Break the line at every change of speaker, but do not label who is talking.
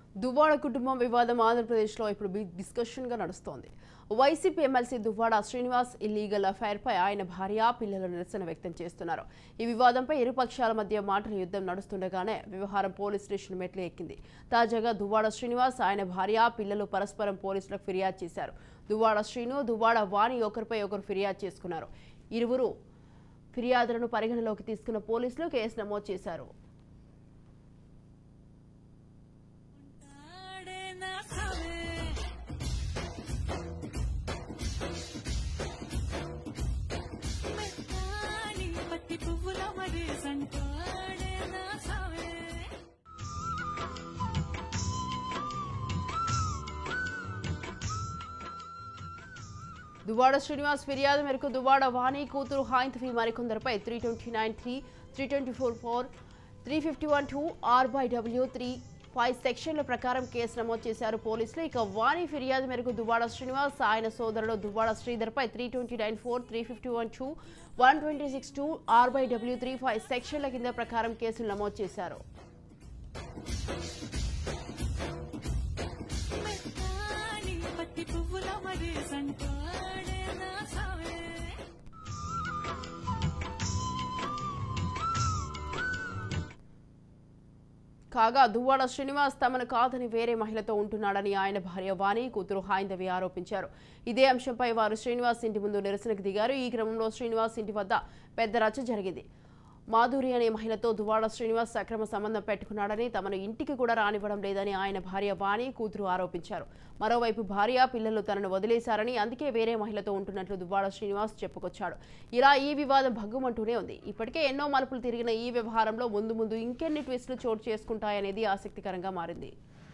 దువ్వాడ కుటుంబం వివాదం ఆంధ్రప్రదేశ్లో ఇప్పుడు బిగ్ డిస్కషన్గా నడుస్తోంది YCP MLC Duvvada Srinivas illegal అఫైర్పై ఆయన భార్య పిల్లలు నిరసన వ్యక్తం చేస్తున్నారు ఈ వివాదంపై ఇరు పక్షాల మధ్య మాటల యుద్ధం నడుస్తుండగానే వ్యవహారం పోలీస్ స్టేషన్ మెట్లు ఎక్కింది తాజాగా దువ్వాడ శ్రీనివాస్ ఆయన భార్య పిల్లలు పరస్పరం పోలీసులకు ఫిర్యాదు చేశారు దువ్వాడ శ్రీను దువ్వాడ వాణి ఒకరిపై ఒకరు ఫిర్యాదు చేసుకున్నారు ఇరువురు ఫిర్యాదులను పరిగణలోకి తీసుకున్న పోలీసులు కేసు నమోదు చేశారు
ఆడేనా సావే మెత్తాని పట్టి పువ్వుల మడి సంటాడేనా సావే
దువ్వాడ శ్రీనివాస్ ఫిర్యాదు మేరకు దువ్వాడ వాణి కూతురు హాయింతఫీ మరికొందరిపై three twenty nine three three twenty four four three fifty one two R by W three five సెక్షన్ల ప్రకారం కేసు నమోదు చేశారు పోలీసులు ఇక వాణి ఫిర్యాదు మేరకు దువ్వాడ శ్రీనివాస్ ఆయన సోదరుడు దువ్వాడ శ్రీధర్పై three twenty nine four three fifty one two one twenty six two R by W three five సెక్షన్ల కింద ప్రకారం కేసులు నమోదు చేశారు
మెత్తాని పట్టి పువ్వుల మడి సంటాడేనా సావే
కాగా దువ్వాడ శ్రీనివాస్ తమను కాదని వేరే మహిళతో ఉంటున్నాడని ఆయన భార్య వాణి కూతురు హాయిందవి ఆరోపించారు ఇదే అంశంపై వారు శ్రీనివాస్ ఇంటి ముందు నిరసనకు దిగారు ఈ క్రమంలో శ్రీనివాస్ ఇంటి వద్ద పెద్ద రచ్చ జరిగింది మాధురి అనే మహిళతో దువ్వాడ శ్రీనివాస్ అక్రమ సంబంధం పెట్టుకున్నాడని తమను ఇంటికి కూడా రానివ్వడం లేదని ఆయన భార్య వాణి కూతురు ఆరోపించారు మరోవైపు భార్య పిల్లలు తనను వదిలేశారని అందుకే వేరే మహిళతో ఉంటున్నట్లు దువ్వాడ శ్రీనివాస్ చెప్పుకొచ్చాడు ఇలా ఈ వివాదం భగ్గుమంటూనే ఉంది ఇప్పటికే ఎన్నో మలుపులు తిరిగిన ఈ వ్యవహారంలో ముందు ముందు ఇంకెన్ని ట్విస్టులు చోటు చేసుకుంటాయనేది ఆసక్తికరంగా మారింది